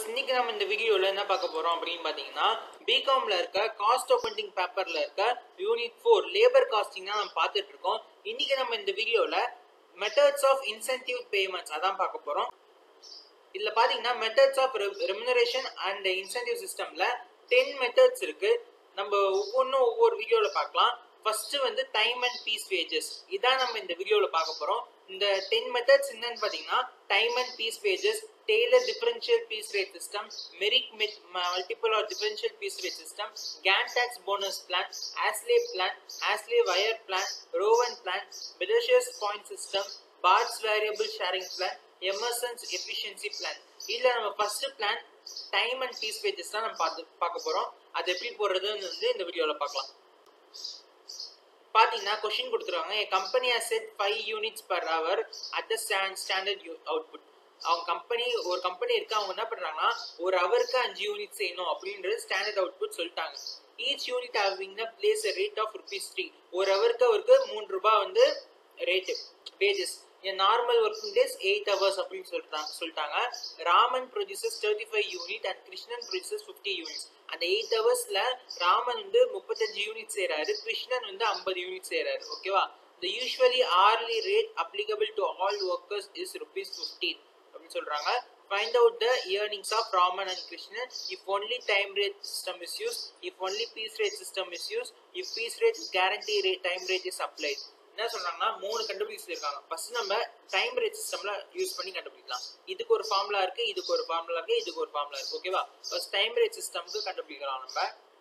Viewers இன்னைக்கு நம்ம இந்த வீடியோவில் என்ன பார்க்க போகிறோம் அப்படின்னு பார்த்தீங்கன்னா பிகாமில் இருக்க காஸ்ட் ஆஃப் ஃபண்டிங் பேப்பரில் இருக்க யூனிட் ஃபோர் லேபர் காஸ்டிங் தான் நம்ம பார்த்துட்டு இருக்கோம் இன்னைக்கு நம்ம இந்த வீடியோவில் மெத்தட்ஸ் ஆஃப் இன்சென்டிவ் பேமெண்ட்ஸ் அதான் பார்க்க போகிறோம் இதில் பார்த்தீங்கன்னா methods of remuneration and incentive சிஸ்டமில் டென் மெத்தட்ஸ் இருக்கு நம்ம ஒவ்வொன்றும் ஒவ்வொரு வீடியோவில் பார்க்கலாம் ஃபர்ஸ்ட் வந்து டைம் அண்ட் பீஸ் வேஜஸ் இதான் நம்ம இந்த வீடியோவில் பார்க்க போகிறோம் இந்த டென் மெத்தட்ஸ் என்னன்னு பார்த்தீங்கன்னா time and peace wages Taylor differential piece rate system மெரிக் multiple R differential piece rate system can tax bonus plan ஆஸ்லே plan ஆஸ்லே wire plan ரோவன் plan பெடஷியஸ் point system parts variable sharing plan Emerson's efficiency plan இதில் நம்ம first plan time and peace pages தான் நம்ம பார்த்து பார்க்க போகிறோம் அது எப்படி போடுறதுன்னு வந்து இந்த வீடியோவில் பார்க்கலாம் பார்த்தீங்கன்னா கொஷின் கொடுத்துருவாங்க an company has set five units per hour at the stand standard output அவங்க கம்பெனி ஒரு கம்பெனி இருக்கு அவங்க என்ன பண்ணுறாங்கன்னா ஒரு ஹவருக்கு அஞ்சு யூனிட் செய்யணும் அப்படின்றது ஸ்டாண்டர்ட் அவுட்புட் சொல்லிட்டாங்க each unit having the piece rate of rupees three ஒரு ஹவருக்கு அவருக்கு மூணு ரூபாய் வந்து rate wages normal working days eight hours அப்படின்னு சொல்லிட்டாங்க சொல்லிட்டாங்க Raman producers thirty five unit and Krishnan producers fifty units அந்த எயிட் ஹவர்ஸ்ல ராமன் வந்து முப்பத்தஞ்சு யூனிட் செய்யறாரு கிருஷ்ணன் வந்து ஐம்பது யூனிட் செய்யறாரு ஓகேவா the usually hourly rate applicable to all workers is rupees fifteen அப்படின்னு சொல்றாங்க find out the earnings of Raman and Krishnan if only time rate system is used, if only piece rate system is used, if piece rate guarantee rate time rate is applied. என்ன சொல்றாங்கன்னா மூணு கண்டுபிடிச்சு இருக்காங்க first நம்ம time rate சிஸ்டம்ல use பண்ணி கண்டுபிடிக்கலாம் இதுக்கு ஒரு ஃபார்முலா இருக்கு இதுக்கு ஒரு ஃபார்முலா இருக்கு இதுக்கு ஒரு ஃபார்முலா இருக்கு ஓகேவா ஃபர்ஸ்ட் டைம் ரேட் சிஸ்டம்க்கு கண்டுபிடிக்கலாம் நம்ம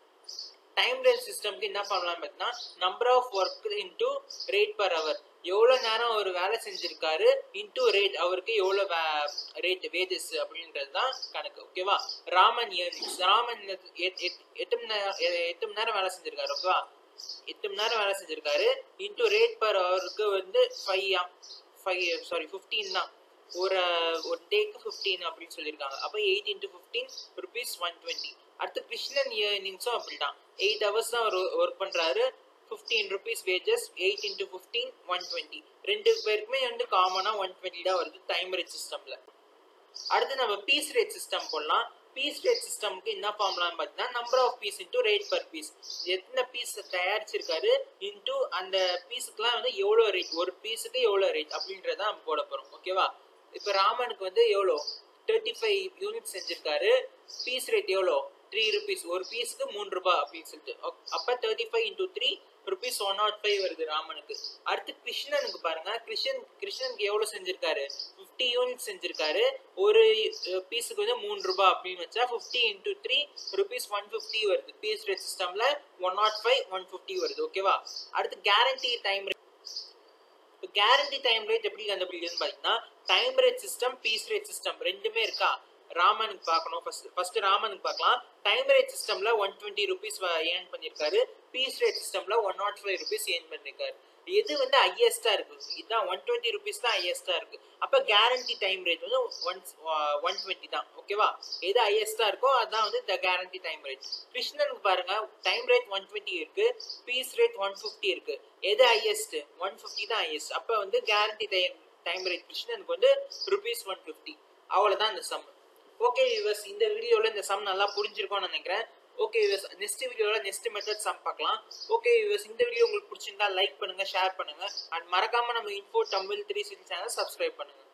டைம் ரேட் சிஸ்டம்க்கு என்ன பண்ணலாம் பார்த்தீங்கன்னா number of work into rate per hour எவ்வளோ நேரம் அவர் வேலை செஞ்சிருக்காரு இன்டூ ரேட் அவருக்கு எவ்வளோ ரேட் வேஜஸ் அப்படின்றது தான் கணக்கு ஓகேவா ராமன் இயர்னிங்ஸ் ராமன் எட்டு மணி நேரம் எட்டு மணி நேரம் வேலை செஞ்சிருக்காரு ஓகேவா எட்டு மணி நேரம் வேலை செஞ்சிருக்காரு இன்டூ ரேட் பர் ஹவருக்கு வந்து ஃபைவ் ஃபைவ் சாரி ஃபிஃப்டீன் தான் ஒரு ஒரு டேக்கு ஃபிஃப்டீன் அப்படின்னு சொல்லியிருக்காங்க அப்போ eight into fifteen rupees one twenty அடுத்து கிருஷ்ணன் இயர்னிங்ஸும் அப்படிதான் எயிட் ஹவர்ஸ் தான் அவர் ஒர்க் பண்ணுறாரு fifteen rupees wages eight into fifteen one twenty ரெண்டு பேருக்குமே வந்து காமனாக ஒன் டுவெண்ட்டி தான் வருது டைம் ரேட் சிஸ்டமில் அடுத்து நம்ம பீஸ் ரேட் சிஸ்டம் போடலாம் பீஸ் ரேட் சிஸ்டம்க்கு என்ன ஃபார்ம்லாம் பார்த்தீங்கன்னா number of piece into rate per piece எத்தனை பீஸ் தயாரிச்சிருக்காரு இன்டூ அந்த பீஸுக்குலாம் வந்து எவ்வளோ ரேட் ஒரு பீஸுக்கு எவ்வளோ ரேட் அப்படின்றத நம்ம போட போகிறோம் ஓகேவா இப்போ ராமனுக்கு வந்து எவ்வளோ தேர்ட்டி ஃபைவ் யூனிட் செஞ்சிருக்காரு பீஸ் ரேட் எவ்வளோ த்ரீ ருபீஸ் ஒரு பீஸுக்கு மூணு ரூபாய் அப்படின்னு சொல்லிட்டு அப்போ thirty five into three rupees one not five வருது ராமனுக்கு அடுத்து கிருஷ்ணனுக்கு பாருங்க கிருஷ்ணன் கிருஷ்ணனுக்கு எவ்வளோ செஞ்சிருக்காரு ஃபிஃப்டி யூனிட் செஞ்சிருக்காரு ஒரு பீஸுக்கு வந்து மூணு ரூபாய் அப்படின்னு வச்சா fifty into three rupees one fifty வருது பீஸ் ரேட் சிஸ்டம்ல one not five one fifty வருது ஓகேவா அடுத்து கேரண்டி டைம் ரேட் இப்போ கேரண்டி டைம் ரேட் எப்படி கண்டுபிடிக்குதுன்னு பார்த்தீங்கன்னா time rate system piece rate system ரெண்டுமே இருக்கா ராமனுக்கு பார்க்கணும் ஃபர்ஸ்ட் ஃபர்ஸ்ட் ராமனுக்கு பார்க்கலாம் டைம் ரேட் சிஸ்டம்ல ஒன் டுவெண்ட்டி ருபீஸ் ஏர்ன் பண்ணியிருக்காரு பீஸ் ரேட் சிஸ்டம்ல one not five rupees earn பண்ணியிருக்காரு எது வந்து ஹையஸ்டா இருக்கு இதுதான் ஒன் டுவெண்ட்டி ருபீஸ் தான் ஹையஸ்டா இருக்கு அப்ப கேரண்டி டைம் ரேட் வந்து ஒன் ஒன் டுவெண்ட்டி தான் ஓகேவா எது ஹையஸ்டா இருக்கோ அதான் வந்து த கேரண்டி டைம் ரேட் கிருஷ்ணனுக்கு பாருங்க டைம் ரேட் ஒன் டுவெண்ட்டி இருக்கு பீஸ் ரேட் ஒன் ஃபிஃப்டி இருக்கு எது ஹையஸ்ட் ஒன் ஃபிஃப்டி தான் ஹையஸ்ட் அப்ப வந்து கேரண்டி டைம் டைம் ரேட் கிருஷ்ணனுக்கு வந்து ருபீஸ் ஒன் ஃபிஃப்டி அவ்வளவுதான் இந்த சம் ஓகே விவர்ஸ் இந்த வீடியோவில் இந்த சம் நல்லா புரிஞ்சிருக்கும்னு நினைக்கிறேன் ஓகே விவர்ஸ் நெக்ஸ்ட் வீடியோவில் நெக்ஸ்ட் மெத்தட் சம் பார்க்கலாம் ஓகே விவர்ஸ் இந்த வீடியோ உங்களுக்கு பிடிச்சிருந்தா லைக் பண்ணுங்க ஷேர் பண்ணுங்க அண்ட் மறக்காம நம்ம info Tamil three six channel subscribe பண்ணுங்க